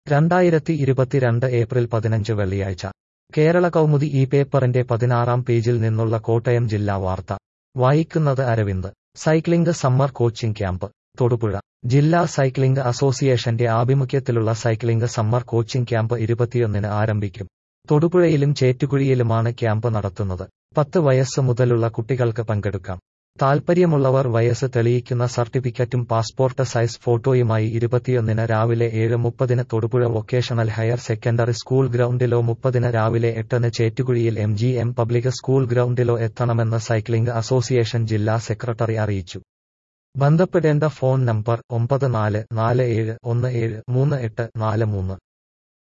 രണ്ടായിരത്തി ഇരുപത്തിരണ്ട് ഏപ്രിൽ പതിനഞ്ച് വെള്ളിയാഴ്ച കേരള കൗമുദി ഈ പേപ്പറിന്റെ പതിനാറാം പേജിൽ നിന്നുള്ള കോട്ടയം ജില്ലാ വാർത്ത വായിക്കുന്നത് Aravind cycling summer coaching camp Thodupuzha ജില്ലാ സൈക്ലിംഗ് അസോസിയേഷന്റെ ആഭിമുഖ്യത്തിലുള്ള സൈക്ലിംഗ് സമ്മർ കോച്ചിംഗ് ക്യാമ്പ് ഇരുപത്തിയൊന്നിന് ആരംഭിക്കും തൊടുപുഴയിലും ചേറ്റുകുഴിയിലുമാണ് ക്യാമ്പ് നടത്തുന്നത് പത്ത് വയസ്സ് മുതലുള്ള കുട്ടികൾക്ക് പങ്കെടുക്കാം താൽപ്പര്യമുള്ളവർ വയസ്സ് തെളിയിക്കുന്ന സർട്ടിഫിക്കറ്റും പാസ്പോർട്ട് സൈസ് ഫോട്ടോയുമായി ഇരുപത്തിയൊന്നിന് രാവിലെ ഏഴ് മുപ്പതിന് Thodupuzha vocational higher secondary school ഗ്രൗണ്ടിലോ മുപ്പതിന് രാവിലെ എട്ടിന് ചേറ്റുകുഴിയിൽ M G M public school ഗ്രൗണ്ടിലോ എത്തണമെന്ന് സൈക്ലിംഗ് അസോസിയേഷൻ ജില്ലാ സെക്രട്ടറി അറിയിച്ചു ബന്ധപ്പെടേണ്ട ഫോൺ നമ്പർ ഒമ്പത് നാല് നാല് ഏഴ് ഒന്ന് ഏഴ് മൂന്ന് എട്ട് നാല് മൂന്ന്